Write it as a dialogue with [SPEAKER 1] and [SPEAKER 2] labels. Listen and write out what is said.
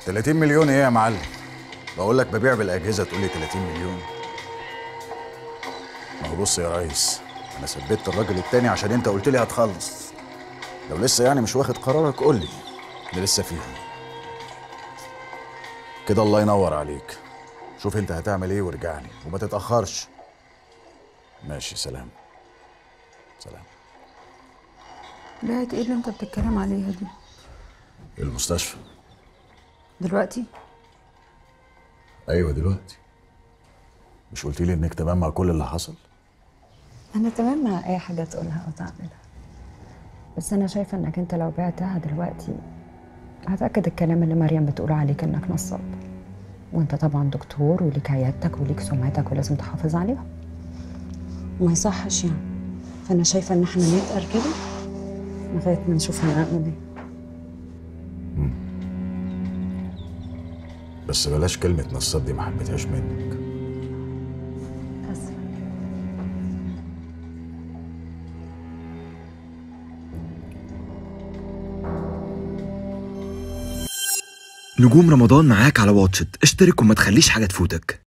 [SPEAKER 1] 30 مليون ايه يا معلم بقول لك ببيع بالاجهزه تقول لي 30 مليون ما هو بص يا ريس انا ثبت الراجل التاني عشان انت قلت لي هتخلص لو لسه يعني مش واخد قرارك قول لي انا لسه فيها كده الله ينور عليك شوف انت هتعمل ايه وارجع لي وما تتاخرش ماشي سلام سلام
[SPEAKER 2] بقت ايه اللي انت بتتكلم عليها دي
[SPEAKER 1] المستشفى
[SPEAKER 2] دلوقتي
[SPEAKER 1] ايوه دلوقتي مش قلت لي انك تمام مع كل اللي حصل
[SPEAKER 2] انا تمام مع اي حاجه تقولها او تعملها بس انا شايفه انك انت لو بعتها دلوقتي هتاكد الكلام اللي مريم بتقول عليك انك نصاب وانت طبعا دكتور وليك عيادتك وليك سمعتك ولازم تحافظ عليها وما يصحش يعني فانا شايفه ان احنا نتقل كده لغايه ما نشوف هنعمل ايه
[SPEAKER 1] بس بلاش كلمه نصاب دي ما حبيتهاش منك
[SPEAKER 2] اسفه
[SPEAKER 3] نجوم رمضان معاك على واتشت اشترك وما تخليش حاجة تفوتك